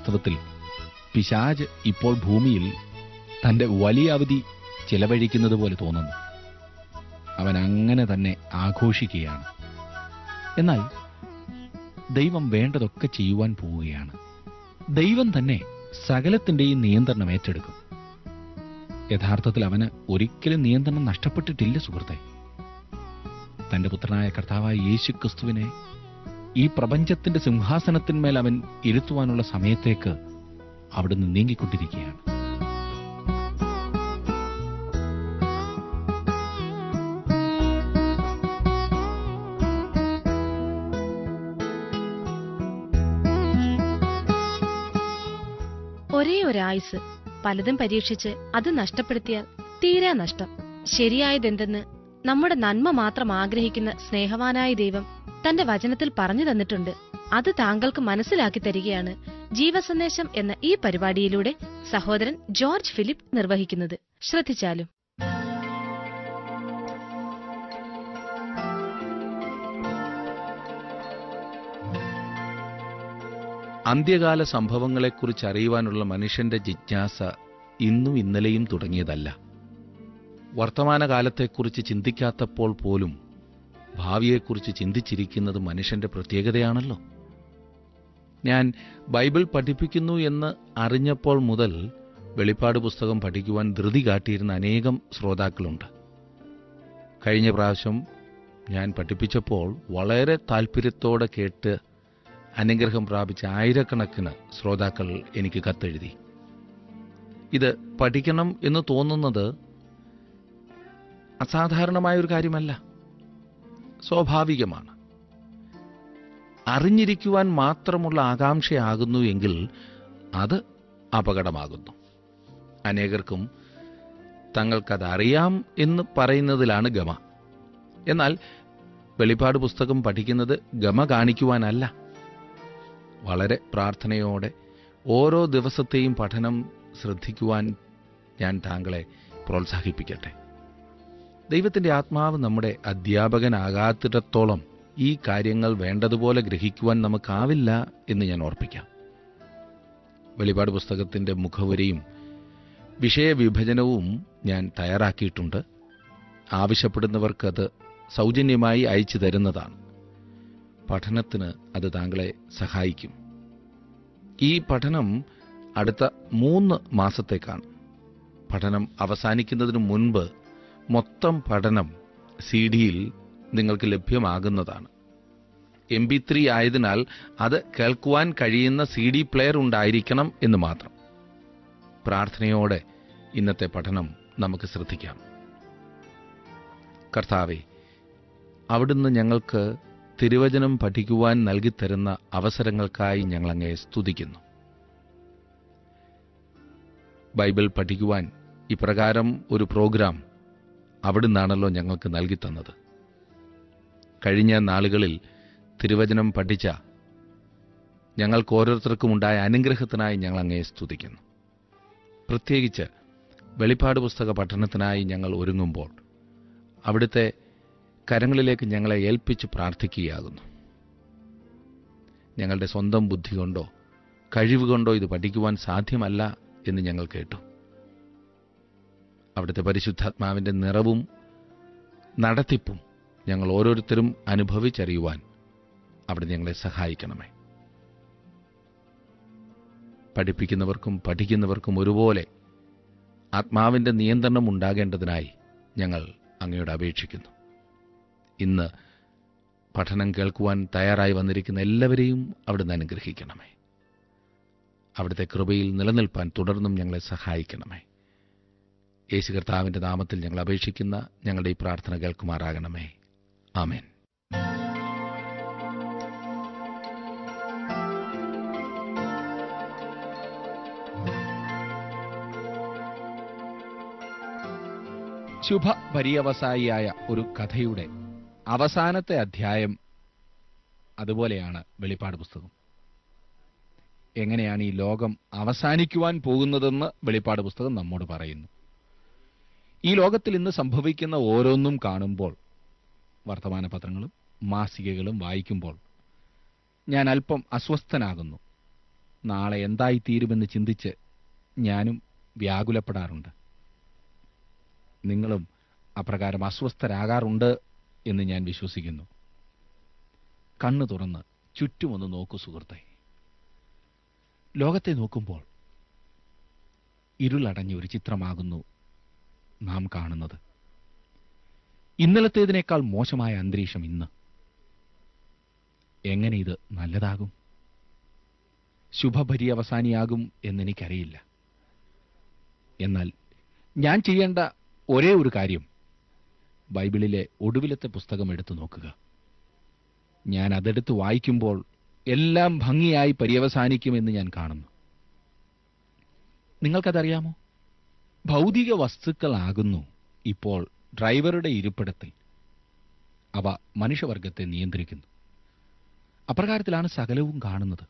വാസ്തവത്തിൽ പിശാജ് ഇപ്പോൾ ഭൂമിയിൽ തന്റെ വലിയ അവധി ചിലവഴിക്കുന്നത് പോലെ തോന്നുന്നു അവൻ അങ്ങനെ തന്നെ ആഘോഷിക്കുകയാണ് എന്നാൽ ദൈവം വേണ്ടതൊക്കെ ചെയ്യുവാൻ പോവുകയാണ് ദൈവം തന്നെ സകലത്തിന്റെയും നിയന്ത്രണം ഏറ്റെടുക്കും യഥാർത്ഥത്തിൽ അവന് ഒരിക്കലും നിയന്ത്രണം നഷ്ടപ്പെട്ടിട്ടില്ല സുഹൃത്തെ തന്റെ പുത്രനായ കർത്താവായ യേശു ക്രിസ്തുവിനെ ഈ പ്രപഞ്ചത്തിന്റെ സിംഹാസനത്തിന്മേൽ അവൻ ഇരുത്തുവാനുള്ള സമയത്തേക്ക് അവിടുന്ന് നീങ്ങിക്കൊണ്ടിരിക്കുകയാണ് ഒരേ ഒരായുസ് പലതും പരീക്ഷിച്ച് അത് നഷ്ടപ്പെടുത്തിയാൽ തീരാ നഷ്ടം ശരിയായതെന്തെന്ന് നമ്മുടെ നന്മ മാത്രം ആഗ്രഹിക്കുന്ന സ്നേഹവാനായ ദൈവം തന്റെ വചനത്തിൽ പറഞ്ഞു തന്നിട്ടുണ്ട് അത് താങ്കൾക്ക് മനസ്സിലാക്കി തരികയാണ് ജീവസന്ദേശം എന്ന ഈ പരിപാടിയിലൂടെ സഹോദരൻ ജോർജ് ഫിലിപ്പ് നിർവഹിക്കുന്നത് ശ്രദ്ധിച്ചാലും അന്ത്യകാല സംഭവങ്ങളെക്കുറിച്ച് അറിയുവാനുള്ള മനുഷ്യന്റെ ജിജ്ഞാസ ഇന്നും ഇന്നലെയും തുടങ്ങിയതല്ല വർത്തമാനകാലത്തെക്കുറിച്ച് ചിന്തിക്കാത്തപ്പോൾ പോലും ഭാവിയെക്കുറിച്ച് ചിന്തിച്ചിരിക്കുന്നത് മനുഷ്യന്റെ പ്രത്യേകതയാണല്ലോ ഞാൻ ബൈബിൾ പഠിപ്പിക്കുന്നു എന്ന് അറിഞ്ഞപ്പോൾ മുതൽ വെളിപ്പാട് പുസ്തകം പഠിക്കുവാൻ ധൃതി കാട്ടിയിരുന്ന അനേകം ശ്രോതാക്കളുണ്ട് കഴിഞ്ഞ പ്രാവശ്യം ഞാൻ പഠിപ്പിച്ചപ്പോൾ വളരെ താൽപ്പര്യത്തോടെ കേട്ട് അനുഗ്രഹം പ്രാപിച്ച ആയിരക്കണക്കിന് ശ്രോതാക്കൾ എനിക്ക് കത്തെഴുതി ഇത് പഠിക്കണം എന്ന് തോന്നുന്നത് അസാധാരണമായ ഒരു കാര്യമല്ല സ്വാഭാവികമാണ് അറിഞ്ഞിരിക്കുവാൻ മാത്രമുള്ള ആകാംക്ഷയാകുന്നു എങ്കിൽ അത് അപകടമാകുന്നു അനേകർക്കും തങ്ങൾക്കത് അറിയാം എന്ന് പറയുന്നതിലാണ് ഗമ എന്നാൽ വെളിപ്പാട് പുസ്തകം പഠിക്കുന്നത് ഗമ കാണിക്കുവാനല്ല വളരെ പ്രാർത്ഥനയോടെ ഓരോ ദിവസത്തെയും പഠനം ശ്രദ്ധിക്കുവാൻ ഞാൻ താങ്കളെ പ്രോത്സാഹിപ്പിക്കട്ടെ ദൈവത്തിന്റെ ആത്മാവ് നമ്മുടെ അധ്യാപകനാകാത്തിടത്തോളം ഈ കാര്യങ്ങൾ വേണ്ടതുപോലെ ഗ്രഹിക്കുവാൻ നമുക്കാവില്ല എന്ന് ഞാൻ ഓർപ്പിക്കാം വെളിപാട് പുസ്തകത്തിന്റെ മുഖവരിയും വിഷയവിഭജനവും ഞാൻ തയ്യാറാക്കിയിട്ടുണ്ട് ആവശ്യപ്പെടുന്നവർക്കത് സൗജന്യമായി അയച്ചു തരുന്നതാണ് പഠനത്തിന് അത് താങ്കളെ സഹായിക്കും ഈ പഠനം അടുത്ത മൂന്ന് മാസത്തേക്കാണ് പഠനം അവസാനിക്കുന്നതിന് മുൻപ് മൊത്തം പഠനം സി ഡിയിൽ നിങ്ങൾക്ക് ലഭ്യമാകുന്നതാണ് എം ബി ത്രീ ആയതിനാൽ അത് കേൾക്കുവാൻ കഴിയുന്ന സി ഡി പ്ലെയർ ഉണ്ടായിരിക്കണം എന്ന് മാത്രം പ്രാർത്ഥനയോടെ ഇന്നത്തെ പഠനം നമുക്ക് ശ്രദ്ധിക്കാം കർത്താവെ അവിടുന്ന് ഞങ്ങൾക്ക് തിരുവചനം പഠിക്കുവാൻ നൽകിത്തരുന്ന അവസരങ്ങൾക്കായി ഞങ്ങളങ്ങേ സ്തുതിക്കുന്നു ബൈബിൾ പഠിക്കുവാൻ ഇപ്രകാരം ഒരു പ്രോഗ്രാം അവിടുന്നാണല്ലോ ഞങ്ങൾക്ക് നൽകിത്തന്നത് കഴിഞ്ഞ നാളുകളിൽ തിരുവചനം പഠിച്ച ഞങ്ങൾക്ക് ഓരോരുത്തർക്കും ഉണ്ടായ അനുഗ്രഹത്തിനായി ഞങ്ങൾ അങ്ങേ സ്തുതിക്കുന്നു പ്രത്യേകിച്ച് വെളിപ്പാട് പുസ്തക പഠനത്തിനായി ഞങ്ങൾ ഒരുങ്ങുമ്പോൾ അവിടുത്തെ കരങ്ങളിലേക്ക് ഞങ്ങളെ ഏൽപ്പിച്ച് പ്രാർത്ഥിക്കുകയാകുന്നു ഞങ്ങളുടെ സ്വന്തം ബുദ്ധി കൊണ്ടോ കഴിവ് കൊണ്ടോ ഇത് പഠിക്കുവാൻ സാധ്യമല്ല എന്ന് ഞങ്ങൾ കേട്ടു അവിടുത്തെ പരിശുദ്ധാത്മാവിന്റെ നിറവും നടത്തിപ്പും ഞങ്ങൾ ഓരോരുത്തരും അനുഭവിച്ചറിയുവാൻ അവിടെ ഞങ്ങളെ സഹായിക്കണമേ പഠിപ്പിക്കുന്നവർക്കും പഠിക്കുന്നവർക്കും ഒരുപോലെ ആത്മാവിന്റെ നിയന്ത്രണം ഉണ്ടാകേണ്ടതിനായി ഞങ്ങൾ അങ്ങയോട് അപേക്ഷിക്കുന്നു ഇന്ന് പഠനം കേൾക്കുവാൻ തയ്യാറായി വന്നിരിക്കുന്ന എല്ലാവരെയും അവിടുന്ന് അനുഗ്രഹിക്കണമേ അവിടുത്തെ കൃപയിൽ നിലനിൽപ്പാൻ തുടർന്നും ഞങ്ങളെ സഹായിക്കണമേ യേശു കർത്താവിന്റെ നാമത്തിൽ ഞങ്ങൾ അപേക്ഷിക്കുന്ന ഞങ്ങളുടെ ഈ പ്രാർത്ഥന കേൾക്കുമാറാകണമേ ആമേൻ ശുഭ പര്യവസായിയായ ഒരു കഥയുടെ അവസാനത്തെ അധ്യായം അതുപോലെയാണ് വെളിപ്പാട് പുസ്തകം എങ്ങനെയാണ് ഈ ലോകം അവസാനിക്കുവാൻ പോകുന്നതെന്ന് വെളിപ്പാട് പുസ്തകം നമ്മോട് പറയുന്നു ഈ ലോകത്തിൽ ഇന്ന് സംഭവിക്കുന്ന ഓരോന്നും കാണുമ്പോൾ വർത്തമാന പത്രങ്ങളും മാസികകളും വായിക്കുമ്പോൾ ഞാൻ അല്പം അസ്വസ്ഥനാകുന്നു നാളെ എന്തായിത്തീരുമെന്ന് ചിന്തിച്ച് ഞാനും വ്യാകുലപ്പെടാറുണ്ട് നിങ്ങളും അപ്രകാരം അസ്വസ്ഥരാകാറുണ്ട് എന്ന് ഞാൻ വിശ്വസിക്കുന്നു കണ്ണു തുറന്ന് ചുറ്റുമൊന്ന് നോക്കൂ സുഹൃത്തെ ലോകത്തെ നോക്കുമ്പോൾ ഇരുളടഞ്ഞ ഒരു ചിത്രമാകുന്നു നാം കാണുന്നത് ഇന്നലത്തേതിനേക്കാൾ മോശമായ അന്തരീക്ഷം ഇന്ന് എങ്ങനെ ഇത് നല്ലതാകും ശുഭപര്യവസാനിയാകും എന്നെനിക്കറിയില്ല എന്നാൽ ഞാൻ ചെയ്യേണ്ട ഒരേ ഒരു കാര്യം ബൈബിളിലെ ഒടുവിലത്തെ പുസ്തകം എടുത്തു നോക്കുക ഞാൻ അതെടുത്ത് വായിക്കുമ്പോൾ എല്ലാം ഭംഗിയായി പര്യവസാനിക്കുമെന്ന് ഞാൻ കാണുന്നു നിങ്ങൾക്കതറിയാമോ ഭൗതിക വസ്തുക്കളാകുന്നു ഇപ്പോൾ ഡ്രൈവറുടെ ഇരിപ്പിടത്തിൽ അവ മനുഷ്യവർഗത്തെ നിയന്ത്രിക്കുന്നു അപ്രകാരത്തിലാണ് സകലവും കാണുന്നത്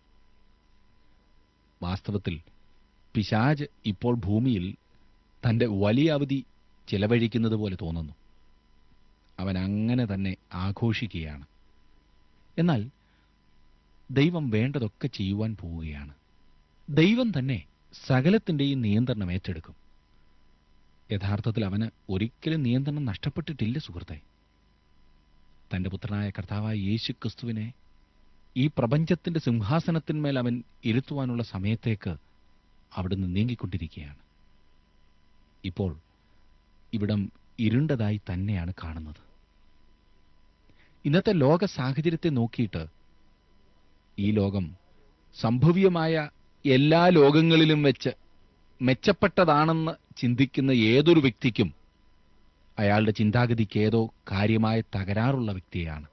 വാസ്തവത്തിൽ പിശാജ് ഇപ്പോൾ ഭൂമിയിൽ തന്റെ വലിയ അവധി ചെലവഴിക്കുന്നത് പോലെ തോന്നുന്നു അവൻ അങ്ങനെ തന്നെ ആഘോഷിക്കുകയാണ് എന്നാൽ ദൈവം വേണ്ടതൊക്കെ ചെയ്യുവാൻ പോവുകയാണ് ദൈവം തന്നെ സകലത്തിന്റെയും നിയന്ത്രണം ഏറ്റെടുക്കും യഥാർത്ഥത്തിൽ അവന് ഒരിക്കലും നിയന്ത്രണം നഷ്ടപ്പെട്ടിട്ടില്ല സുഹൃത്തെ തന്റെ പുത്രനായ കർത്താവായ യേശു ക്രിസ്തുവിനെ ഈ പ്രപഞ്ചത്തിന്റെ സിംഹാസനത്തിന്മേൽ അവൻ ഇരുത്തുവാനുള്ള സമയത്തേക്ക് അവിടുന്ന് നീങ്ങിക്കൊണ്ടിരിക്കുകയാണ് ഇപ്പോൾ ഇവിടം ഇരുണ്ടതായി തന്നെയാണ് കാണുന്നത് ഇന്നത്തെ ലോക സാഹചര്യത്തെ നോക്കിയിട്ട് ഈ ലോകം സംഭവ്യമായ എല്ലാ ലോകങ്ങളിലും വെച്ച് മെച്ചപ്പെട്ടതാണെന്ന് ചിന്തിക്കുന്ന ഏതൊരു വ്യക്തിക്കും അയാളുടെ ചിന്താഗതിക്ക് ഏതോ കാര്യമായ തകരാറുള്ള വ്യക്തിയാണ്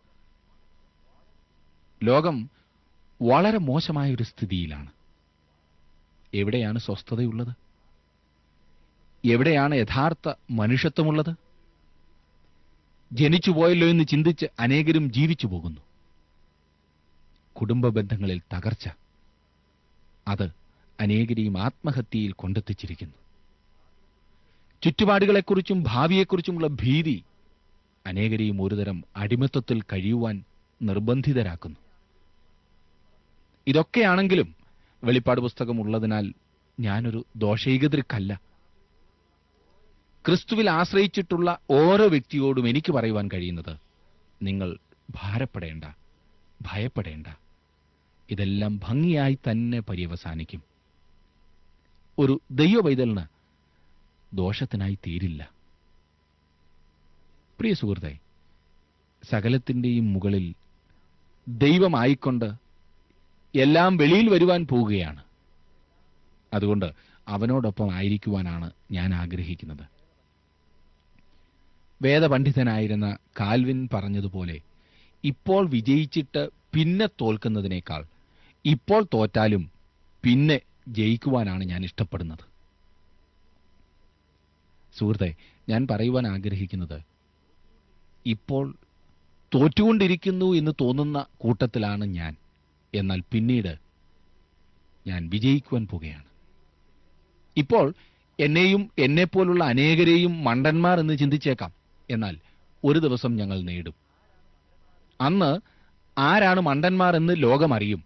ലോകം വളരെ മോശമായ ഒരു സ്ഥിതിയിലാണ് എവിടെയാണ് സ്വസ്ഥതയുള്ളത് എവിടെയാണ് യഥാർത്ഥ മനുഷ്യത്വമുള്ളത് ജനിച്ചുപോയല്ലോ എന്ന് ചിന്തിച്ച് അനേകരും ജീവിച്ചു പോകുന്നു കുടുംബ ബന്ധങ്ങളിൽ തകർച്ച അത് അനേകരെയും ആത്മഹത്യയിൽ കൊണ്ടെത്തിച്ചിരിക്കുന്നു ചുറ്റുപാടുകളെക്കുറിച്ചും ഭാവിയെക്കുറിച്ചുമുള്ള ഭീതി അനേകരെയും ഒരുതരം അടിമത്വത്തിൽ കഴിയുവാൻ നിർബന്ധിതരാക്കുന്നു ഇതൊക്കെയാണെങ്കിലും വെളിപ്പാട് പുസ്തകം ഉള്ളതിനാൽ ഞാനൊരു ദോഷൈകതൃക്കല്ല ക്രിസ്തുവിൽ ആശ്രയിച്ചിട്ടുള്ള ഓരോ വ്യക്തിയോടും എനിക്ക് പറയുവാൻ കഴിയുന്നത് നിങ്ങൾ ഭാരപ്പെടേണ്ട ഭയപ്പെടേണ്ട ഇതെല്ലാം ഭംഗിയായി തന്നെ പര്യവസാനിക്കും ഒരു ദൈവപൈതലിന് ദോഷത്തിനായി തീരില്ല പ്രിയ സുഹൃത്തെ സകലത്തിന്റെയും മുകളിൽ ദൈവമായിക്കൊണ്ട് എല്ലാം വെളിയിൽ വരുവാൻ പോവുകയാണ് അതുകൊണ്ട് അവനോടൊപ്പം ആയിരിക്കുവാനാണ് ഞാൻ ആഗ്രഹിക്കുന്നത് വേദപണ്ഡിതനായിരുന്ന കാൽവിൻ പറഞ്ഞതുപോലെ ഇപ്പോൾ വിജയിച്ചിട്ട് പിന്നെ തോൽക്കുന്നതിനേക്കാൾ ഇപ്പോൾ തോറ്റാലും പിന്നെ ജയിക്കുവാനാണ് ഞാൻ ഇഷ്ടപ്പെടുന്നത് സുഹൃത്തെ ഞാൻ പറയുവാൻ ആഗ്രഹിക്കുന്നത് ഇപ്പോൾ തോറ്റുകൊണ്ടിരിക്കുന്നു എന്ന് തോന്നുന്ന കൂട്ടത്തിലാണ് ഞാൻ എന്നാൽ പിന്നീട് ഞാൻ വിജയിക്കുവാൻ പോകുകയാണ് ഇപ്പോൾ എന്നെയും എന്നെപ്പോലുള്ള അനേകരെയും മണ്ടന്മാർ എന്ന് ചിന്തിച്ചേക്കാം എന്നാൽ ഒരു ദിവസം ഞങ്ങൾ നേടും അന്ന് ആരാണ് മണ്ടന്മാർ എന്ന് ലോകം അറിയും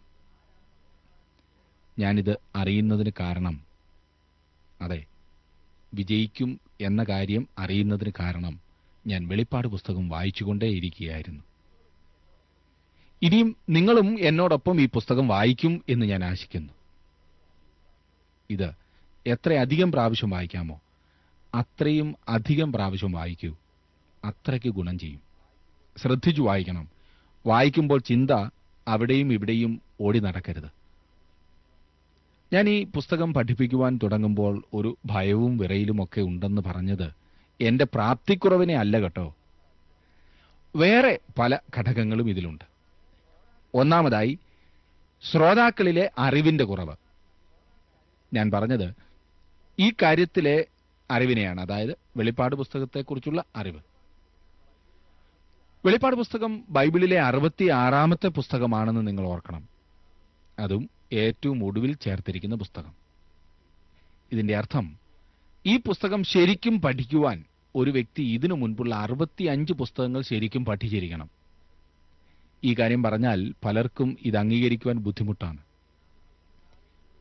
ഞാനിത് അറിയുന്നതിന് കാരണം അതെ വിജയിക്കും എന്ന കാര്യം അറിയുന്നതിന് കാരണം ഞാൻ വെളിപ്പാട് പുസ്തകം വായിച്ചുകൊണ്ടേയിരിക്കുകയായിരുന്നു ഇനിയും നിങ്ങളും എന്നോടൊപ്പം ഈ പുസ്തകം വായിക്കും എന്ന് ഞാൻ ആശിക്കുന്നു ഇത് എത്രയധികം പ്രാവശ്യം വായിക്കാമോ അത്രയും അധികം പ്രാവശ്യം വായിക്കൂ അത്രയ്ക്ക് ഗുണം ചെയ്യും ശ്രദ്ധിച്ചു വായിക്കണം വായിക്കുമ്പോൾ ചിന്ത അവിടെയും ഇവിടെയും ഓടി നടക്കരുത് ഞാൻ ഈ പുസ്തകം പഠിപ്പിക്കുവാൻ തുടങ്ങുമ്പോൾ ഒരു ഭയവും വിറയിലുമൊക്കെ ഉണ്ടെന്ന് പറഞ്ഞത് എന്റെ പ്രാപ്തിക്കുറവിനെ അല്ല കേട്ടോ വേറെ പല ഘടകങ്ങളും ഇതിലുണ്ട് ഒന്നാമതായി ശ്രോതാക്കളിലെ അറിവിന്റെ കുറവ് ഞാൻ പറഞ്ഞത് ഈ കാര്യത്തിലെ അറിവിനെയാണ് അതായത് വെളിപ്പാട് പുസ്തകത്തെക്കുറിച്ചുള്ള അറിവ് വെളിപ്പാട് പുസ്തകം ബൈബിളിലെ അറുപത്തി ആറാമത്തെ പുസ്തകമാണെന്ന് നിങ്ങൾ ഓർക്കണം അതും ഏറ്റവും ഒടുവിൽ ചേർത്തിരിക്കുന്ന പുസ്തകം ഇതിന്റെ അർത്ഥം ഈ പുസ്തകം ശരിക്കും പഠിക്കുവാൻ ഒരു വ്യക്തി ഇതിനു മുൻപുള്ള അറുപത്തി അഞ്ച് പുസ്തകങ്ങൾ ശരിക്കും പഠിച്ചിരിക്കണം ഈ കാര്യം പറഞ്ഞാൽ പലർക്കും ഇത് അംഗീകരിക്കുവാൻ ബുദ്ധിമുട്ടാണ്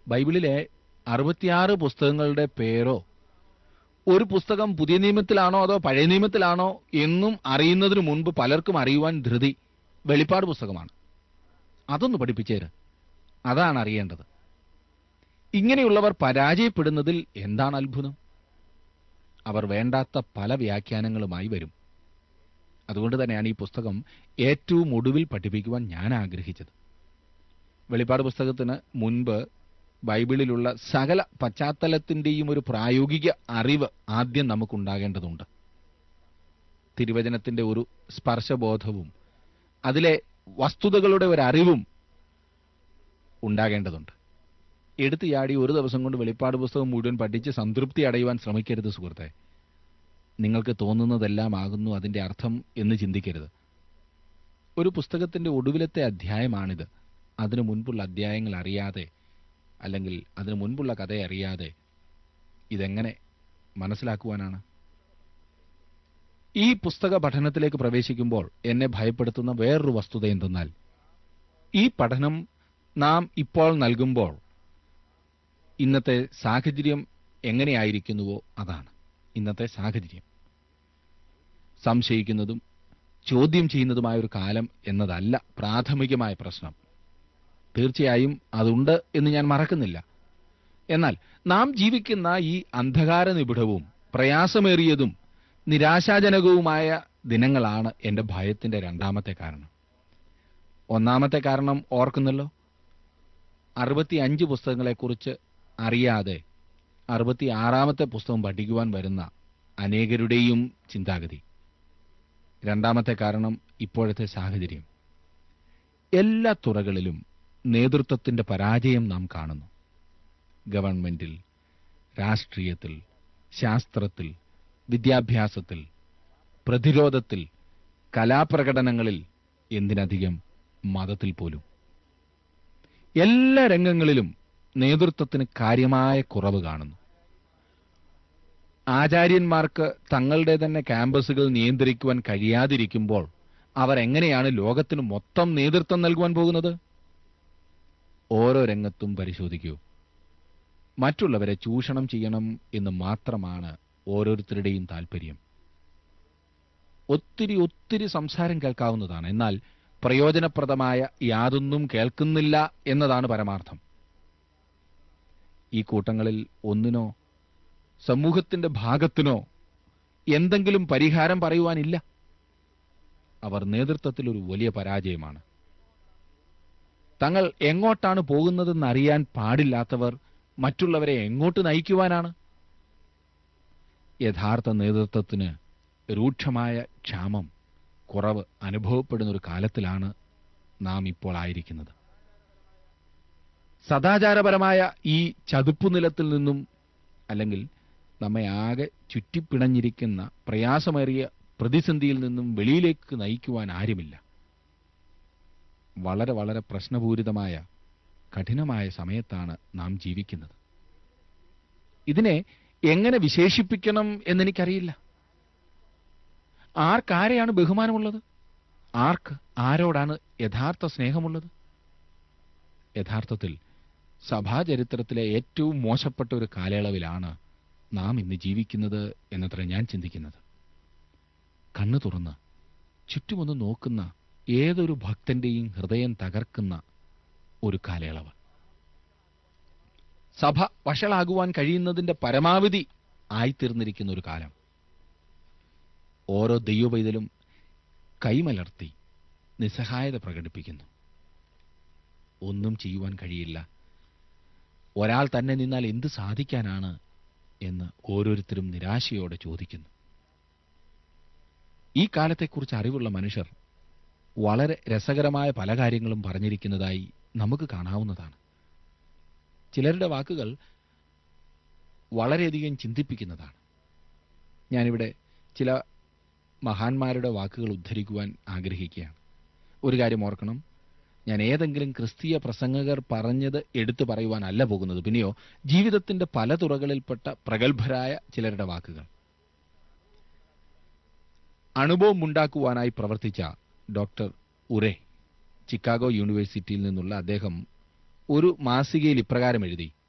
ബൈബിളിലെ അറുപത്തിയാറ് പുസ്തകങ്ങളുടെ പേരോ ഒരു പുസ്തകം പുതിയ നിയമത്തിലാണോ അതോ പഴയ നിയമത്തിലാണോ എന്നും അറിയുന്നതിന് മുൻപ് പലർക്കും അറിയുവാൻ ധൃതി വെളിപ്പാട് പുസ്തകമാണ് അതൊന്ന് പഠിപ്പിച്ചേര് അതാണ് അറിയേണ്ടത് ഇങ്ങനെയുള്ളവർ പരാജയപ്പെടുന്നതിൽ എന്താണ് അത്ഭുതം അവർ വേണ്ടാത്ത പല വ്യാഖ്യാനങ്ങളുമായി വരും അതുകൊണ്ട് തന്നെയാണ് ഈ പുസ്തകം ഏറ്റവും ഒടുവിൽ പഠിപ്പിക്കുവാൻ ഞാൻ ആഗ്രഹിച്ചത് വെളിപ്പാട് പുസ്തകത്തിന് മുൻപ് ബൈബിളിലുള്ള സകല പശ്ചാത്തലത്തിന്റെയും ഒരു പ്രായോഗിക അറിവ് ആദ്യം നമുക്കുണ്ടാകേണ്ടതുണ്ട് തിരുവചനത്തിന്റെ ഒരു സ്പർശബോധവും അതിലെ വസ്തുതകളുടെ ഒരു അറിവും ഉണ്ടാകേണ്ടതുണ്ട് എടുത്തു ചാടി ഒരു ദിവസം കൊണ്ട് വെളിപ്പാട് പുസ്തകം മുഴുവൻ പഠിച്ച് സംതൃപ്തി അടയുവാൻ ശ്രമിക്കരുത് സുഹൃത്തെ നിങ്ങൾക്ക് തോന്നുന്നതെല്ലാം ആകുന്നു അതിന്റെ അർത്ഥം എന്ന് ചിന്തിക്കരുത് ഒരു പുസ്തകത്തിന്റെ ഒടുവിലത്തെ അധ്യായമാണിത് അതിനു മുൻപുള്ള അധ്യായങ്ങൾ അറിയാതെ അല്ലെങ്കിൽ അതിനു മുൻപുള്ള കഥ അറിയാതെ ഇതെങ്ങനെ മനസ്സിലാക്കുവാനാണ് ഈ പുസ്തക പഠനത്തിലേക്ക് പ്രവേശിക്കുമ്പോൾ എന്നെ ഭയപ്പെടുത്തുന്ന വേറൊരു വസ്തുത എന്തെന്നാൽ ഈ പഠനം നാം ഇപ്പോൾ നൽകുമ്പോൾ ഇന്നത്തെ സാഹചര്യം എങ്ങനെയായിരിക്കുന്നുവോ അതാണ് ഇന്നത്തെ സാഹചര്യം സംശയിക്കുന്നതും ചോദ്യം ചെയ്യുന്നതുമായ ഒരു കാലം എന്നതല്ല പ്രാഥമികമായ പ്രശ്നം തീർച്ചയായും അതുണ്ട് എന്ന് ഞാൻ മറക്കുന്നില്ല എന്നാൽ നാം ജീവിക്കുന്ന ഈ അന്ധകാര നിബിഡവും പ്രയാസമേറിയതും നിരാശാജനകവുമായ ദിനങ്ങളാണ് എന്റെ ഭയത്തിന്റെ രണ്ടാമത്തെ കാരണം ഒന്നാമത്തെ കാരണം ഓർക്കുന്നല്ലോ അറുപത്തിയഞ്ച് പുസ്തകങ്ങളെക്കുറിച്ച് അറിയാതെ അറുപത്തിയാറാമത്തെ പുസ്തകം പഠിക്കുവാൻ വരുന്ന അനേകരുടെയും ചിന്താഗതി രണ്ടാമത്തെ കാരണം ഇപ്പോഴത്തെ സാഹചര്യം എല്ലാ തുറകളിലും നേതൃത്വത്തിന്റെ പരാജയം നാം കാണുന്നു ഗവൺമെന്റിൽ രാഷ്ട്രീയത്തിൽ ശാസ്ത്രത്തിൽ വിദ്യാഭ്യാസത്തിൽ പ്രതിരോധത്തിൽ കലാപ്രകടനങ്ങളിൽ എന്തിനധികം മതത്തിൽ പോലും എല്ലാ രംഗങ്ങളിലും നേതൃത്വത്തിന് കാര്യമായ കുറവ് കാണുന്നു ആചാര്യന്മാർക്ക് തങ്ങളുടെ തന്നെ ക്യാമ്പസുകൾ നിയന്ത്രിക്കുവാൻ കഴിയാതിരിക്കുമ്പോൾ അവർ എങ്ങനെയാണ് ലോകത്തിന് മൊത്തം നേതൃത്വം നൽകുവാൻ പോകുന്നത് ഓരോ രംഗത്തും പരിശോധിക്കൂ മറ്റുള്ളവരെ ചൂഷണം ചെയ്യണം എന്ന് മാത്രമാണ് ഓരോരുത്തരുടെയും താല്പര്യം ഒത്തിരി ഒത്തിരി സംസാരം കേൾക്കാവുന്നതാണ് എന്നാൽ പ്രയോജനപ്രദമായ യാതൊന്നും കേൾക്കുന്നില്ല എന്നതാണ് പരമാർത്ഥം ഈ കൂട്ടങ്ങളിൽ ഒന്നിനോ സമൂഹത്തിന്റെ ഭാഗത്തിനോ എന്തെങ്കിലും പരിഹാരം പറയുവാനില്ല അവർ നേതൃത്വത്തിൽ ഒരു വലിയ പരാജയമാണ് തങ്ങൾ എങ്ങോട്ടാണ് പോകുന്നതെന്ന് അറിയാൻ പാടില്ലാത്തവർ മറ്റുള്ളവരെ എങ്ങോട്ട് നയിക്കുവാനാണ് യഥാർത്ഥ നേതൃത്വത്തിന് രൂക്ഷമായ ക്ഷാമം കുറവ് അനുഭവപ്പെടുന്ന ഒരു കാലത്തിലാണ് നാം ഇപ്പോൾ ആയിരിക്കുന്നത് സദാചാരപരമായ ഈ ചതുപ്പുനിലത്തിൽ നിന്നും അല്ലെങ്കിൽ നമ്മെ ആകെ ചുറ്റിപ്പിണഞ്ഞിരിക്കുന്ന പ്രയാസമേറിയ പ്രതിസന്ധിയിൽ നിന്നും വെളിയിലേക്ക് നയിക്കുവാൻ ആരുമില്ല വളരെ വളരെ പ്രശ്നപൂരിതമായ കഠിനമായ സമയത്താണ് നാം ജീവിക്കുന്നത് ഇതിനെ എങ്ങനെ വിശേഷിപ്പിക്കണം എന്നെനിക്കറിയില്ല ആർക്കാരെയാണ് ബഹുമാനമുള്ളത് ആർക്ക് ആരോടാണ് യഥാർത്ഥ സ്നേഹമുള്ളത് യഥാർത്ഥത്തിൽ സഭാചരിത്രത്തിലെ ഏറ്റവും മോശപ്പെട്ട ഒരു കാലയളവിലാണ് നാം ഇന്ന് ജീവിക്കുന്നത് എന്നത്ര ഞാൻ ചിന്തിക്കുന്നത് കണ്ണു തുറന്ന് ചുറ്റുമൊന്ന് നോക്കുന്ന ഏതൊരു ഭക്തന്റെയും ഹൃദയം തകർക്കുന്ന ഒരു കാലയളവ് സഭ വഷളാകുവാൻ കഴിയുന്നതിന്റെ പരമാവധി ആയിത്തീർന്നിരിക്കുന്ന ഒരു കാലം ഓരോ ദൈവപൈതലും കൈമലർത്തി നിസ്സഹായത പ്രകടിപ്പിക്കുന്നു ഒന്നും ചെയ്യുവാൻ കഴിയില്ല ഒരാൾ തന്നെ നിന്നാൽ എന്ത് സാധിക്കാനാണ് എന്ന് ഓരോരുത്തരും നിരാശയോടെ ചോദിക്കുന്നു ഈ കാലത്തെക്കുറിച്ച് അറിവുള്ള മനുഷ്യർ വളരെ രസകരമായ പല കാര്യങ്ങളും പറഞ്ഞിരിക്കുന്നതായി നമുക്ക് കാണാവുന്നതാണ് ചിലരുടെ വാക്കുകൾ വളരെയധികം ചിന്തിപ്പിക്കുന്നതാണ് ഞാനിവിടെ ചില മഹാന്മാരുടെ വാക്കുകൾ ഉദ്ധരിക്കുവാൻ ആഗ്രഹിക്കുകയാണ് ഒരു കാര്യം ഓർക്കണം ഞാൻ ഏതെങ്കിലും ക്രിസ്തീയ പ്രസംഗകർ പറഞ്ഞത് എടുത്തു പറയുവാനല്ല പോകുന്നത് പിന്നെയോ ജീവിതത്തിന്റെ പല തുറകളിൽപ്പെട്ട പ്രഗത്ഭരായ ചിലരുടെ വാക്കുകൾ അനുഭവം ഉണ്ടാക്കുവാനായി പ്രവർത്തിച്ച ഡോക്ടർ ഉറെ ചിക്കാഗോ യൂണിവേഴ്സിറ്റിയിൽ നിന്നുള്ള അദ്ദേഹം ഒരു മാസികയിൽ ഇപ്രകാരം എഴുതി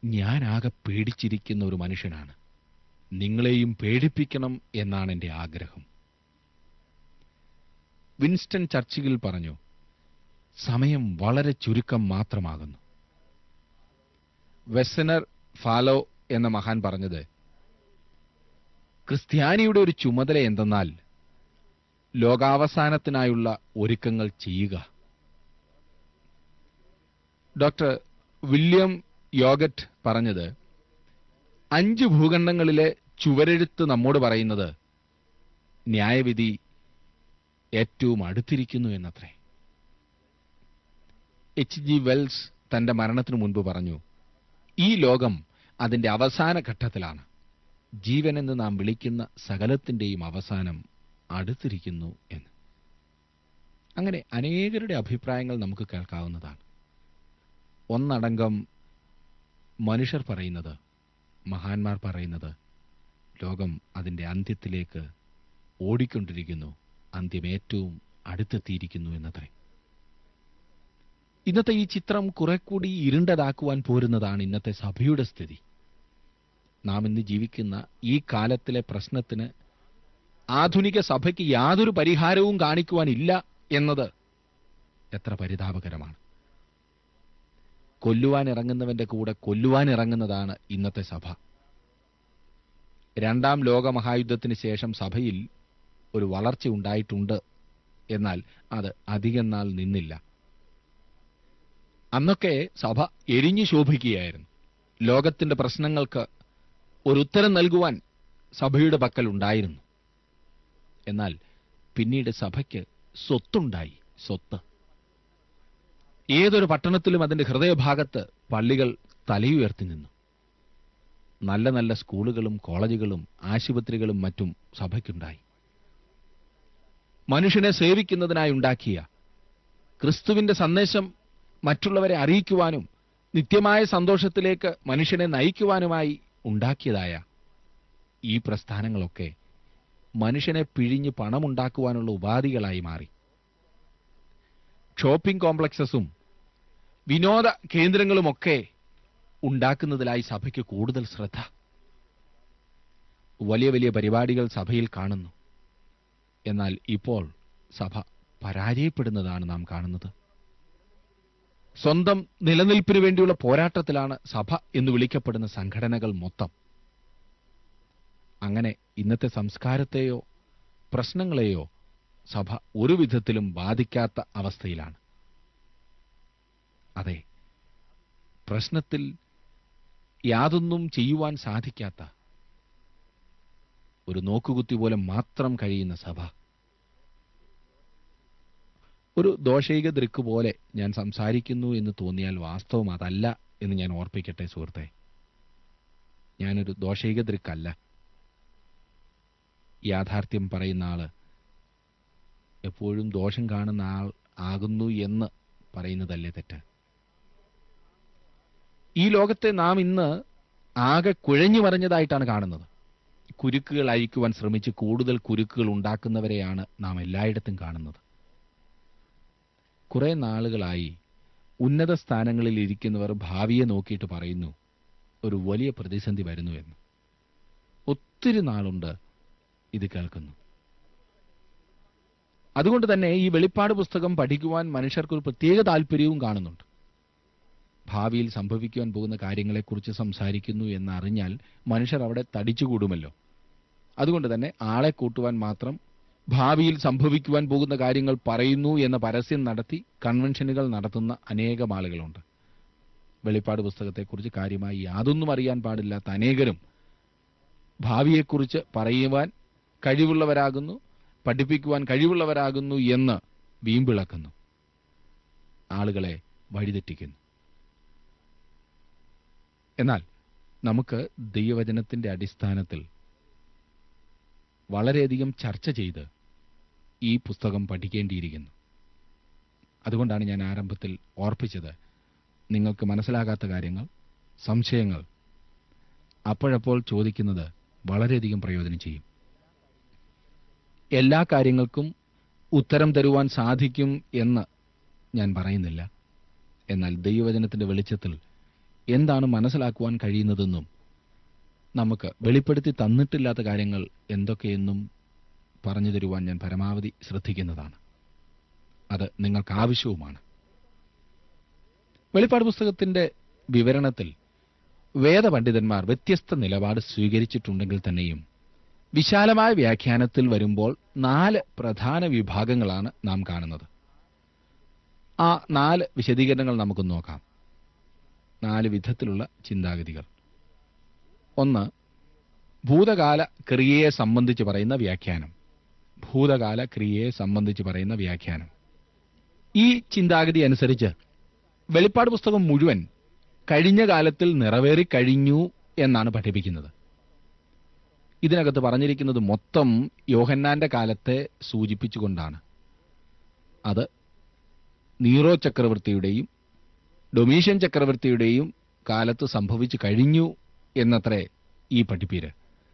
ഞാനാകെ പേടിച്ചിരിക്കുന്ന ഒരു മനുഷ്യനാണ് നിങ്ങളെയും പേടിപ്പിക്കണം എന്നാണ് എൻ്റെ ആഗ്രഹം വിൻസ്റ്റൺ ചർച്ചിൽ പറഞ്ഞു സമയം വളരെ ചുരുക്കം മാത്രമാകുന്നു വെസനർ ഫാലോ എന്ന മഹാൻ പറഞ്ഞത് ക്രിസ്ത്യാനിയുടെ ഒരു ചുമതല എന്തെന്നാൽ ലോകാവസാനത്തിനായുള്ള ഒരുക്കങ്ങൾ ചെയ്യുക ഡോക്ടർ വില്യം യോഗറ്റ് പറഞ്ഞത് അഞ്ച് ഭൂഖണ്ഡങ്ങളിലെ ചുവരെഴുത്ത് നമ്മോട് പറയുന്നത് ന്യായവിധി ഏറ്റവും അടുത്തിരിക്കുന്നു എന്നത്രേ എച്ച് ജി വെൽസ് തന്റെ മരണത്തിനു മുൻപ് പറഞ്ഞു ഈ ലോകം അതിന്റെ അവസാന ഘട്ടത്തിലാണ് ജീവനെന്ന് നാം വിളിക്കുന്ന സകലത്തിന്റെയും അവസാനം അടുത്തിരിക്കുന്നു എന്ന് അങ്ങനെ അനേകരുടെ അഭിപ്രായങ്ങൾ നമുക്ക് കേൾക്കാവുന്നതാണ് ഒന്നടങ്കം മനുഷ്യർ പറയുന്നത് മഹാന്മാർ പറയുന്നത് ലോകം അതിന്റെ അന്ത്യത്തിലേക്ക് ഓടിക്കൊണ്ടിരിക്കുന്നു അന്ത്യം ഏറ്റവും അടുത്തെത്തിയിരിക്കുന്നു എന്നത്രേ ഇന്നത്തെ ഈ ചിത്രം കുറെ കൂടി ഇരുണ്ടതാക്കുവാൻ പോരുന്നതാണ് ഇന്നത്തെ സഭയുടെ സ്ഥിതി നാം ഇന്ന് ജീവിക്കുന്ന ഈ കാലത്തിലെ പ്രശ്നത്തിന് ആധുനിക സഭയ്ക്ക് യാതൊരു പരിഹാരവും കാണിക്കുവാനില്ല എന്നത് എത്ര പരിതാപകരമാണ് കൊല്ലുവാൻ ഇറങ്ങുന്നവന്റെ കൂടെ കൊല്ലുവാൻ ഇറങ്ങുന്നതാണ് ഇന്നത്തെ സഭ രണ്ടാം ലോക മഹായുദ്ധത്തിന് ശേഷം സഭയിൽ ഒരു വളർച്ച ഉണ്ടായിട്ടുണ്ട് എന്നാൽ അത് അധികം നാൾ നിന്നില്ല അന്നൊക്കെ സഭ എരിഞ്ഞു ശോഭിക്കുകയായിരുന്നു ലോകത്തിന്റെ പ്രശ്നങ്ങൾക്ക് ഒരു ഉത്തരം നൽകുവാൻ സഭയുടെ പക്കൽ ഉണ്ടായിരുന്നു എന്നാൽ പിന്നീട് സഭയ്ക്ക് സ്വത്തുണ്ടായി സ്വത്ത് ഏതൊരു പട്ടണത്തിലും അതിന്റെ ഹൃദയഭാഗത്ത് പള്ളികൾ തലയുയർത്തി നിന്നു നല്ല നല്ല സ്കൂളുകളും കോളേജുകളും ആശുപത്രികളും മറ്റും സഭയ്ക്കുണ്ടായി മനുഷ്യനെ സേവിക്കുന്നതിനായി ഉണ്ടാക്കിയ ക്രിസ്തുവിന്റെ സന്ദേശം മറ്റുള്ളവരെ അറിയിക്കുവാനും നിത്യമായ സന്തോഷത്തിലേക്ക് മനുഷ്യനെ നയിക്കുവാനുമായി ഉണ്ടാക്കിയതായ ഈ പ്രസ്ഥാനങ്ങളൊക്കെ മനുഷ്യനെ പിഴിഞ്ഞ് പണമുണ്ടാക്കുവാനുള്ള ഉപാധികളായി മാറി ഷോപ്പിംഗ് കോംപ്ലക്സസും വിനോദ കേന്ദ്രങ്ങളുമൊക്കെ ഉണ്ടാക്കുന്നതിലായി സഭയ്ക്ക് കൂടുതൽ ശ്രദ്ധ വലിയ വലിയ പരിപാടികൾ സഭയിൽ കാണുന്നു എന്നാൽ ഇപ്പോൾ സഭ പരാജയപ്പെടുന്നതാണ് നാം കാണുന്നത് സ്വന്തം നിലനിൽപ്പിന് വേണ്ടിയുള്ള പോരാട്ടത്തിലാണ് സഭ എന്ന് വിളിക്കപ്പെടുന്ന സംഘടനകൾ മൊത്തം അങ്ങനെ ഇന്നത്തെ സംസ്കാരത്തെയോ പ്രശ്നങ്ങളെയോ സഭ ഒരു വിധത്തിലും ബാധിക്കാത്ത അവസ്ഥയിലാണ് അതെ പ്രശ്നത്തിൽ യാതൊന്നും ചെയ്യുവാൻ സാധിക്കാത്ത ഒരു നോക്കുകുത്തി പോലെ മാത്രം കഴിയുന്ന സഭ ഒരു ദോഷൈക ദൃക്ക് പോലെ ഞാൻ സംസാരിക്കുന്നു എന്ന് തോന്നിയാൽ വാസ്തവം അതല്ല എന്ന് ഞാൻ ഓർപ്പിക്കട്ടെ സുഹൃത്തെ ഞാനൊരു ദോഷൈക ദൃക്കല്ല യാഥാർത്ഥ്യം പറയുന്ന ആള് എപ്പോഴും ദോഷം കാണുന്ന ആൾ ആകുന്നു എന്ന് പറയുന്നതല്ലേ തെറ്റ് ഈ ലോകത്തെ നാം ഇന്ന് ആകെ കുഴഞ്ഞു മറിഞ്ഞതായിട്ടാണ് കാണുന്നത് കുരുക്കുകൾ അഴിക്കുവാൻ ശ്രമിച്ച് കൂടുതൽ കുരുക്കുകൾ ഉണ്ടാക്കുന്നവരെയാണ് നാം എല്ലായിടത്തും കാണുന്നത് കുറെ നാളുകളായി ഉന്നത സ്ഥാനങ്ങളിൽ ഇരിക്കുന്നവർ ഭാവിയെ നോക്കിയിട്ട് പറയുന്നു ഒരു വലിയ പ്രതിസന്ധി വരുന്നു എന്ന് ഒത്തിരി നാളുണ്ട് ഇത് കേൾക്കുന്നു അതുകൊണ്ട് തന്നെ ഈ വെളിപ്പാട് പുസ്തകം പഠിക്കുവാൻ മനുഷ്യർക്ക് ഒരു പ്രത്യേക താല്പര്യവും കാണുന്നുണ്ട് ഭാവിയിൽ സംഭവിക്കുവാൻ പോകുന്ന കാര്യങ്ങളെക്കുറിച്ച് സംസാരിക്കുന്നു എന്നറിഞ്ഞാൽ മനുഷ്യർ അവിടെ തടിച്ചുകൂടുമല്ലോ അതുകൊണ്ട് തന്നെ ആളെ കൂട്ടുവാൻ മാത്രം ഭാവിയിൽ സംഭവിക്കുവാൻ പോകുന്ന കാര്യങ്ങൾ പറയുന്നു എന്ന പരസ്യം നടത്തി കൺവെൻഷനുകൾ നടത്തുന്ന അനേകം ആളുകളുണ്ട് വെളിപ്പാട് പുസ്തകത്തെക്കുറിച്ച് കാര്യമായി യാതൊന്നും അറിയാൻ പാടില്ലാത്ത അനേകരും ഭാവിയെക്കുറിച്ച് പറയുവാൻ കഴിവുള്ളവരാകുന്നു പഠിപ്പിക്കുവാൻ കഴിവുള്ളവരാകുന്നു എന്ന് വീമ്പിളക്കുന്നു ആളുകളെ വഴിതെറ്റിക്കുന്നു എന്നാൽ നമുക്ക് ദൈവവചനത്തിന്റെ അടിസ്ഥാനത്തിൽ വളരെയധികം ചർച്ച ചെയ്ത് ഈ പുസ്തകം പഠിക്കേണ്ടിയിരിക്കുന്നു അതുകൊണ്ടാണ് ഞാൻ ആരംഭത്തിൽ ഓർപ്പിച്ചത് നിങ്ങൾക്ക് മനസ്സിലാകാത്ത കാര്യങ്ങൾ സംശയങ്ങൾ അപ്പോഴപ്പോൾ ചോദിക്കുന്നത് വളരെയധികം പ്രയോജനം ചെയ്യും എല്ലാ കാര്യങ്ങൾക്കും ഉത്തരം തരുവാൻ സാധിക്കും എന്ന് ഞാൻ പറയുന്നില്ല എന്നാൽ ദൈവവചനത്തിന്റെ വെളിച്ചത്തിൽ എന്താണ് മനസ്സിലാക്കുവാൻ കഴിയുന്നതെന്നും നമുക്ക് വെളിപ്പെടുത്തി തന്നിട്ടില്ലാത്ത കാര്യങ്ങൾ എന്തൊക്കെയെന്നും പറഞ്ഞു തരുവാൻ ഞാൻ പരമാവധി ശ്രദ്ധിക്കുന്നതാണ് അത് നിങ്ങൾക്ക് ആവശ്യവുമാണ് വെളിപ്പാട് പുസ്തകത്തിന്റെ വിവരണത്തിൽ വേദപണ്ഡിതന്മാർ വ്യത്യസ്ത നിലപാട് സ്വീകരിച്ചിട്ടുണ്ടെങ്കിൽ തന്നെയും വിശാലമായ വ്യാഖ്യാനത്തിൽ വരുമ്പോൾ നാല് പ്രധാന വിഭാഗങ്ങളാണ് നാം കാണുന്നത് ആ നാല് വിശദീകരണങ്ങൾ നമുക്ക് നോക്കാം നാല് വിധത്തിലുള്ള ചിന്താഗതികൾ ഒന്ന് ഭൂതകാല ക്രിയയെ സംബന്ധിച്ച് പറയുന്ന വ്യാഖ്യാനം ഭൂതകാല ക്രിയയെ സംബന്ധിച്ച് പറയുന്ന വ്യാഖ്യാനം ഈ ചിന്താഗതി അനുസരിച്ച് വെളിപ്പാട് പുസ്തകം മുഴുവൻ കഴിഞ്ഞ കാലത്തിൽ നിറവേറിക്കഴിഞ്ഞു എന്നാണ് പഠിപ്പിക്കുന്നത് ഇതിനകത്ത് പറഞ്ഞിരിക്കുന്നത് മൊത്തം യോഹന്നാന്റെ കാലത്തെ സൂചിപ്പിച്ചുകൊണ്ടാണ് അത് നീറോ ചക്രവർത്തിയുടെയും ഡൊമീഷ്യൻ ചക്രവർത്തിയുടെയും കാലത്ത് സംഭവിച്ചു കഴിഞ്ഞു എന്നത്രേ ഈ പഠിപ്പീര്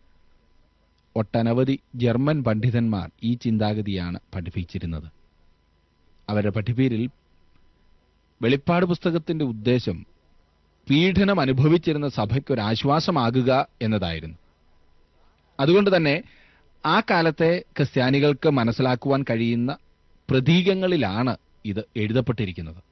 ഒട്ടനവധി ജർമ്മൻ പണ്ഡിതന്മാർ ഈ ചിന്താഗതിയാണ് പഠിപ്പിച്ചിരുന്നത് അവരുടെ പഠിപ്പീരിൽ വെളിപ്പാട് പുസ്തകത്തിന്റെ ഉദ്ദേശം പീഡനം അനുഭവിച്ചിരുന്ന സഭയ്ക്ക് ഒരു ആശ്വാസമാകുക എന്നതായിരുന്നു അതുകൊണ്ട് തന്നെ ആ കാലത്തെ ക്രിസ്ത്യാനികൾക്ക് മനസ്സിലാക്കുവാൻ കഴിയുന്ന പ്രതീകങ്ങളിലാണ് ഇത് എഴുതപ്പെട്ടിരിക്കുന്നത്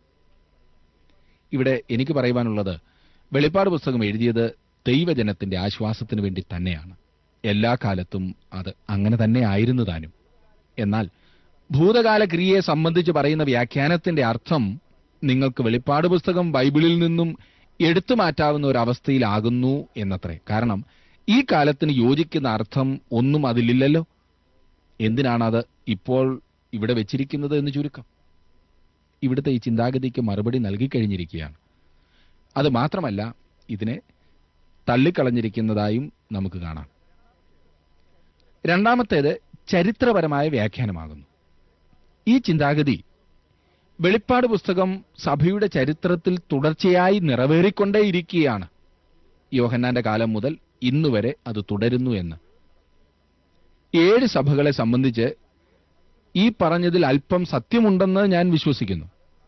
ഇവിടെ എനിക്ക് പറയുവാനുള്ളത് വെളിപ്പാട് പുസ്തകം എഴുതിയത് ദൈവജനത്തിന്റെ ആശ്വാസത്തിന് വേണ്ടി തന്നെയാണ് എല്ലാ കാലത്തും അത് അങ്ങനെ തന്നെ ആയിരുന്നു താനും എന്നാൽ ഭൂതകാല ക്രിയയെ സംബന്ധിച്ച് പറയുന്ന വ്യാഖ്യാനത്തിന്റെ അർത്ഥം നിങ്ങൾക്ക് വെളിപ്പാട് പുസ്തകം ബൈബിളിൽ നിന്നും എടുത്തു മാറ്റാവുന്ന ഒരു അവസ്ഥയിലാകുന്നു എന്നത്രേ കാരണം ഈ കാലത്തിന് യോജിക്കുന്ന അർത്ഥം ഒന്നും അതിലില്ലല്ലോ എന്തിനാണ് അത് ഇപ്പോൾ ഇവിടെ വെച്ചിരിക്കുന്നത് എന്ന് ചുരുക്കം ഇവിടുത്തെ ഈ ചിന്താഗതിക്ക് മറുപടി നൽകിക്കഴിഞ്ഞിരിക്കുകയാണ് അത് മാത്രമല്ല ഇതിനെ തള്ളിക്കളഞ്ഞിരിക്കുന്നതായും നമുക്ക് കാണാം രണ്ടാമത്തേത് ചരിത്രപരമായ വ്യാഖ്യാനമാകുന്നു ഈ ചിന്താഗതി വെളിപ്പാട് പുസ്തകം സഭയുടെ ചരിത്രത്തിൽ തുടർച്ചയായി നിറവേറിക്കൊണ്ടേയിരിക്കുകയാണ് യോഹന്നാന്റെ കാലം മുതൽ ഇന്നുവരെ അത് തുടരുന്നു എന്ന് ഏഴ് സഭകളെ സംബന്ധിച്ച് ഈ പറഞ്ഞതിൽ അല്പം സത്യമുണ്ടെന്ന് ഞാൻ വിശ്വസിക്കുന്നു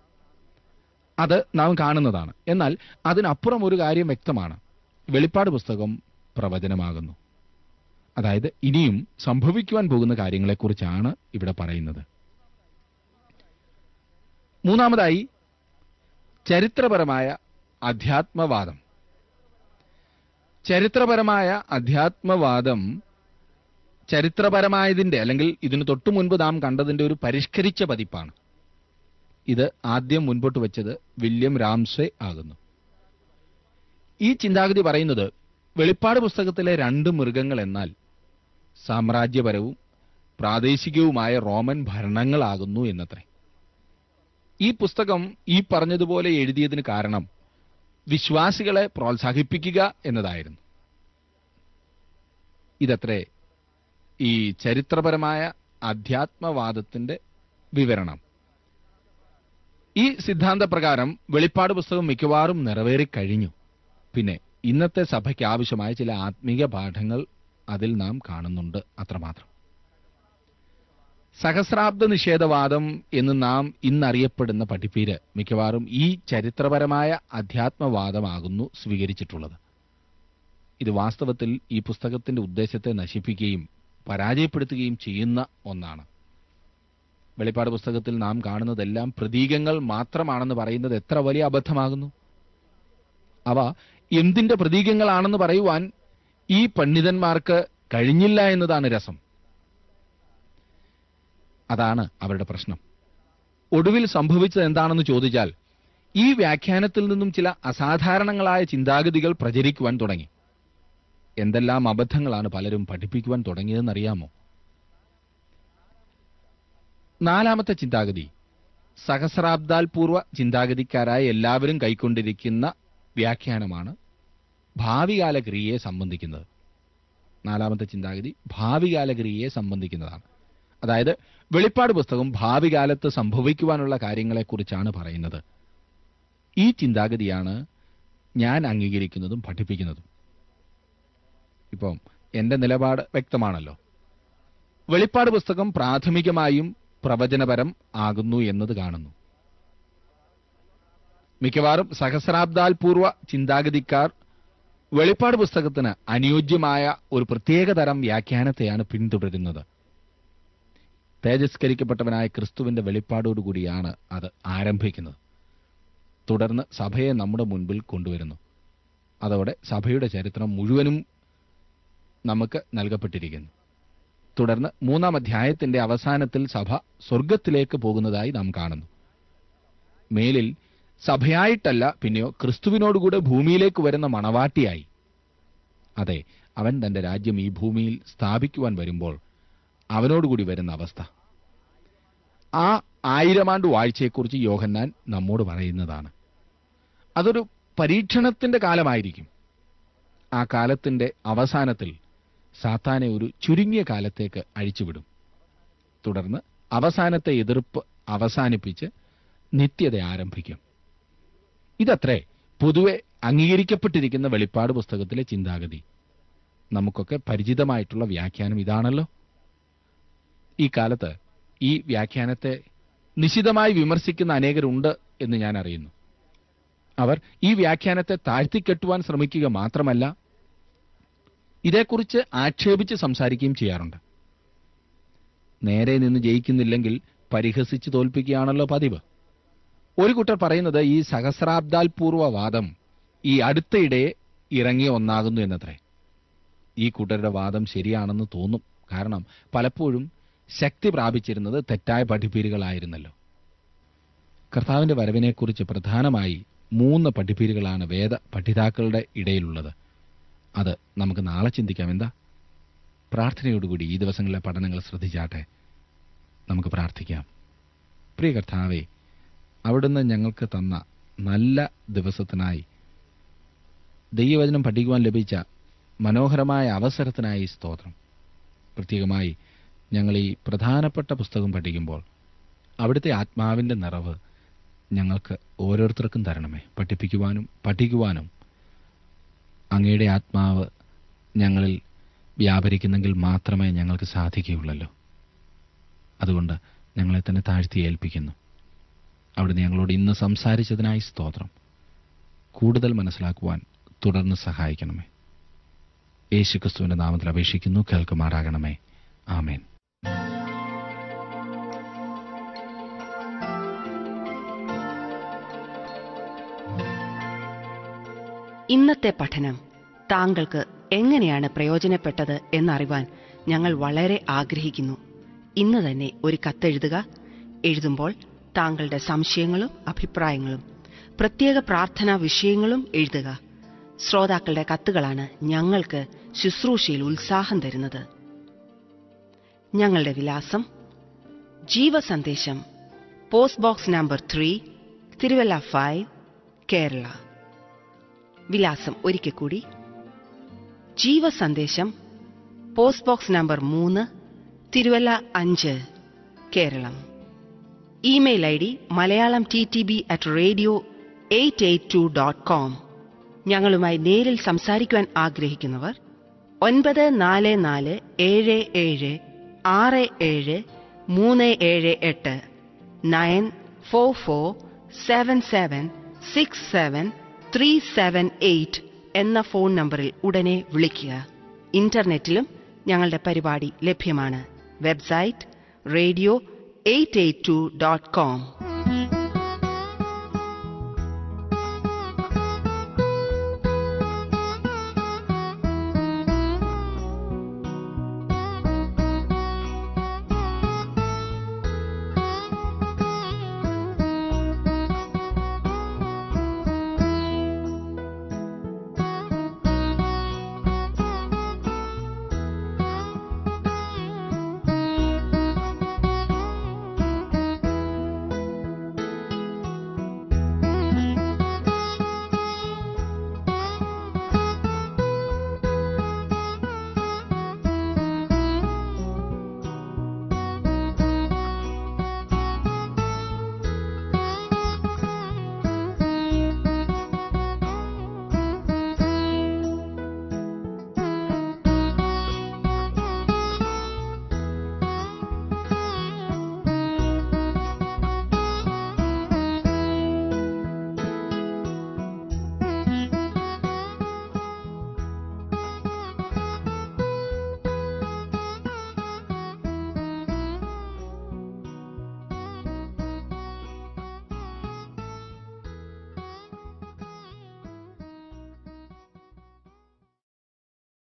അത് നാം കാണുന്നതാണ് എന്നാൽ അതിനപ്പുറം ഒരു കാര്യം വ്യക്തമാണ് വെളിപ്പാട് പുസ്തകം പ്രവചനമാകുന്നു അതായത് ഇനിയും സംഭവിക്കുവാൻ പോകുന്ന കാര്യങ്ങളെക്കുറിച്ചാണ് ഇവിടെ പറയുന്നത് മൂന്നാമതായി ചരിത്രപരമായ അധ്യാത്മവാദം ചരിത്രപരമായ അധ്യാത്മവാദം ചരിത്രപരമായതിന്റെ അല്ലെങ്കിൽ ഇതിനു തൊട്ടു മുൻപ് നാം കണ്ടതിന്റെ ഒരു പരിഷ്കരിച്ച പതിപ്പാണ് ഇത് ആദ്യം മുൻപോട്ട് വെച്ചത് വില്യം രാംസെ ആകുന്നു ഈ ചിന്താഗതി പറയുന്നത് വെളിപ്പാട് പുസ്തകത്തിലെ രണ്ട് മൃഗങ്ങൾ എന്നാൽ സാമ്രാജ്യപരവും പ്രാദേശികവുമായ റോമൻ ഭരണങ്ങളാകുന്നു എന്നത്രേ ഈ പുസ്തകം ഈ പറഞ്ഞതുപോലെ എഴുതിയതിന് കാരണം വിശ്വാസികളെ പ്രോത്സാഹിപ്പിക്കുക എന്നതായിരുന്നു ഇതത്രേ ഈ ചരിത്രപരമായ അധ്യാത്മവാദത്തിന്റെ വിവരണം ഈ സിദ്ധാന്തപ്രകാരം വെളിപ്പാട് പുസ്തകം മിക്കവാറും നിറവേറിക്കഴിഞ്ഞു പിന്നെ ഇന്നത്തെ സഭയ്ക്ക് ആവശ്യമായ ചില ആത്മീക പാഠങ്ങൾ അതിൽ നാം കാണുന്നുണ്ട് അത്രമാത്രം സഹസ്രാബ്ദ നിഷേധവാദം എന്ന് നാം ഇന്നറിയപ്പെടുന്ന പഠിപ്പീര് മിക്കവാറും ഈ ചരിത്രപരമായ അധ്യാത്മവാദമാകുന്നു സ്വീകരിച്ചിട്ടുള്ളത് ഇത് വാസ്തവത്തിൽ ഈ പുസ്തകത്തിന്റെ ഉദ്ദേശത്തെ നശിപ്പിക്കുകയും പരാജയപ്പെടുത്തുകയും ചെയ്യുന്ന ഒന്നാണ് വെളിപ്പാട് പുസ്തകത്തിൽ നാം കാണുന്നതെല്ലാം പ്രതീകങ്ങൾ മാത്രമാണെന്ന് പറയുന്നത് എത്ര വലിയ അബദ്ധമാകുന്നു അവ എന്തിന്റെ പ്രതീകങ്ങളാണെന്ന് പറയുവാൻ ഈ പണ്ഡിതന്മാർക്ക് കഴിഞ്ഞില്ല എന്നതാണ് രസം അതാണ് അവരുടെ പ്രശ്നം ഒടുവിൽ സംഭവിച്ചത് എന്താണെന്ന് ചോദിച്ചാൽ ഈ വ്യാഖ്യാനത്തിൽ നിന്നും ചില അസാധാരണങ്ങളായ ചിന്താഗതികൾ പ്രചരിക്കുവാൻ തുടങ്ങി എന്തെല്ലാം അബദ്ധങ്ങളാണ് പലരും പഠിപ്പിക്കുവാൻ തുടങ്ങിയതെന്നറിയാമോ നാലാമത്തെ ചിന്താഗതി സഹസ്രാബ്ദാൽ പൂർവ്വ ചിന്താഗതിക്കാരായ എല്ലാവരും കൈക്കൊണ്ടിരിക്കുന്ന വ്യാഖ്യാനമാണ് ഭാവികാല ക്രിയയെ സംബന്ധിക്കുന്നത് നാലാമത്തെ ചിന്താഗതി ഭാവികാല ക്രിയയെ സംബന്ധിക്കുന്നതാണ് അതായത് വെളിപ്പാട് പുസ്തകം ഭാവി കാലത്ത് സംഭവിക്കുവാനുള്ള കാര്യങ്ങളെക്കുറിച്ചാണ് പറയുന്നത് ഈ ചിന്താഗതിയാണ് ഞാൻ അംഗീകരിക്കുന്നതും പഠിപ്പിക്കുന്നതും ഇപ്പം എന്റെ നിലപാട് വ്യക്തമാണല്ലോ വെളിപ്പാട് പുസ്തകം പ്രാഥമികമായും പ്രവചനപരം ആകുന്നു എന്നത് കാണുന്നു മിക്കവാറും സഹസ്രാബ്ദാൽ പൂർവ്വ ചിന്താഗതിക്കാർ വെളിപ്പാട് പുസ്തകത്തിന് അനുയോജ്യമായ ഒരു പ്രത്യേക തരം വ്യാഖ്യാനത്തെയാണ് പിന്തുടരുന്നത് തേജസ്കരിക്കപ്പെട്ടവനായ ക്രിസ്തുവിന്റെ വെളിപ്പാടോടുകൂടിയാണ് അത് ആരംഭിക്കുന്നത് തുടർന്ന് സഭയെ നമ്മുടെ മുൻപിൽ കൊണ്ടുവരുന്നു അതോടെ സഭയുടെ ചരിത്രം മുഴുവനും നമുക്ക് നൽകപ്പെട്ടിരിക്കുന്നു തുടർന്ന് മൂന്നാം അധ്യായത്തിന്റെ അവസാനത്തിൽ സഭ സ്വർഗത്തിലേക്ക് പോകുന്നതായി നാം കാണുന്നു മേലിൽ സഭയായിട്ടല്ല പിന്നെയോ ക്രിസ്തുവിനോടുകൂടെ ഭൂമിയിലേക്ക് വരുന്ന മണവാട്ടിയായി അതെ അവൻ തന്റെ രാജ്യം ഈ ഭൂമിയിൽ സ്ഥാപിക്കുവാൻ വരുമ്പോൾ അവനോടുകൂടി വരുന്ന അവസ്ഥ ആ ആയിരമാണ്ട് വാഴ്ചയെക്കുറിച്ച് യോഹന്നാൻ നമ്മോട് പറയുന്നതാണ് അതൊരു പരീക്ഷണത്തിന്റെ കാലമായിരിക്കും ആ കാലത്തിന്റെ അവസാനത്തിൽ സാത്താനെ ഒരു ചുരുങ്ങിയ കാലത്തേക്ക് അഴിച്ചുവിടും തുടർന്ന് അവസാനത്തെ എതിർപ്പ് അവസാനിപ്പിച്ച് നിത്യത ആരംഭിക്കും ഇതത്രേ പൊതുവെ അംഗീകരിക്കപ്പെട്ടിരിക്കുന്ന വെളിപ്പാട് പുസ്തകത്തിലെ ചിന്താഗതി നമുക്കൊക്കെ പരിചിതമായിട്ടുള്ള വ്യാഖ്യാനം ഇതാണല്ലോ ഈ കാലത്ത് ഈ വ്യാഖ്യാനത്തെ നിശിതമായി വിമർശിക്കുന്ന അനേകരുണ്ട് എന്ന് ഞാൻ അറിയുന്നു അവർ ഈ വ്യാഖ്യാനത്തെ താഴ്ത്തിക്കെട്ടുവാൻ ശ്രമിക്കുക മാത്രമല്ല ഇതേക്കുറിച്ച് ആക്ഷേപിച്ച് സംസാരിക്കുകയും ചെയ്യാറുണ്ട് നേരെ നിന്ന് ജയിക്കുന്നില്ലെങ്കിൽ പരിഹസിച്ച് തോൽപ്പിക്കുകയാണല്ലോ പതിവ് ഒരു കൂട്ടർ പറയുന്നത് ഈ സഹസ്രാബ്ദാൽ പൂർവ്വ വാദം ഈ അടുത്തയിടെ ഇറങ്ങിയ ഒന്നാകുന്നു എന്നത്രേ ഈ കൂട്ടരുടെ വാദം ശരിയാണെന്ന് തോന്നും കാരണം പലപ്പോഴും ശക്തി പ്രാപിച്ചിരുന്നത് തെറ്റായ പഠിപ്പീരുകളായിരുന്നല്ലോ കർത്താവിന്റെ വരവിനെക്കുറിച്ച് പ്രധാനമായി മൂന്ന് പഠിപ്പീരുകളാണ് വേദ പഠിതാക്കളുടെ ഇടയിലുള്ളത് അത് നമുക്ക് നാളെ ചിന്തിക്കാം എന്താ പ്രാർത്ഥനയോടുകൂടി ഈ ദിവസങ്ങളിലെ പഠനങ്ങൾ ശ്രദ്ധിച്ചാട്ടെ നമുക്ക് പ്രാർത്ഥിക്കാം പ്രിയ കർത്താവെ അവിടുന്ന് ഞങ്ങൾക്ക് തന്ന നല്ല ദിവസത്തിനായി ദൈവവചനം പഠിക്കുവാൻ ലഭിച്ച മനോഹരമായ അവസരത്തിനായി സ്തോത്രം പ്രത്യേകമായി ഞങ്ങൾ ഈ പ്രധാനപ്പെട്ട പുസ്തകം പഠിക്കുമ്പോൾ അവിടുത്തെ ആത്മാവിന്റെ നിറവ് ഞങ്ങൾക്ക് ഓരോരുത്തർക്കും തരണമേ പഠിപ്പിക്കുവാനും പഠിക്കുവാനും അങ്ങയുടെ ആത്മാവ് ഞങ്ങളിൽ വ്യാപരിക്കുന്നെങ്കിൽ മാത്രമേ ഞങ്ങൾക്ക് സാധിക്കുകയുള്ളല്ലോ അതുകൊണ്ട് ഞങ്ങളെ തന്നെ താഴ്ത്തി ഏൽപ്പിക്കുന്നു അവിടുന്ന് ഞങ്ങളോട് ഇന്ന് സംസാരിച്ചതിനായി സ്തോത്രം കൂടുതൽ മനസ്സിലാക്കുവാൻ തുടർന്ന് സഹായിക്കണമേ യേശുക്രിസ്തുവിന്റെ നാമത്തിൽ അപേക്ഷിക്കുന്നു കേൾക്കുമാറാകണമേ ആമേൻ ഇന്നത്തെ പഠനം താങ്കൾക്ക് എങ്ങനെയാണ് പ്രയോജനപ്പെട്ടത് എന്നറിവാൻ ഞങ്ങൾ വളരെ ആഗ്രഹിക്കുന്നു ഇന്ന് തന്നെ ഒരു കത്തെഴുതുക എഴുതുമ്പോൾ താങ്കളുടെ സംശയങ്ങളും അഭിപ്രായങ്ങളും പ്രത്യേക പ്രാർത്ഥനാ വിഷയങ്ങളും എഴുതുക ശ്രോതാക്കളുടെ കത്തുകളാണ് ഞങ്ങൾക്ക് ശുശ്രൂഷയിൽ ഉത്സാഹം തരുന്നത് ഞങ്ങളുടെ വിലാസം Jeevasandesham post box number three Thiruvalla five Kerala വിലാസം ഒരിക്കൽ കൂടി ജീവസന്ദേശം പോസ്റ്റ് ബോക്സ് നമ്പർ മൂന്ന് തിരുവല്ല അഞ്ച് Kerala email I D Malayalam T T B at radio eight eight two dot com ഞങ്ങളുമായി നേരിൽ സംസാരിക്കുവാൻ ആഗ്രഹിക്കുന്നവർ ഒൻപത് നാല് നാല് ഏഴ് ഏഴ് ആറ് ഏഴ് മൂന്ന് ഏഴ് എട്ട് nine four four seven seven six seven three seven eight എന്ന ഫോൺ നമ്പറിൽ ഉടനെ വിളിക്കുക ഇന്റർനെറ്റിലും ഞങ്ങളുടെ പരിപാടി ലഭ്യമാണ് website radio eight eight two dot com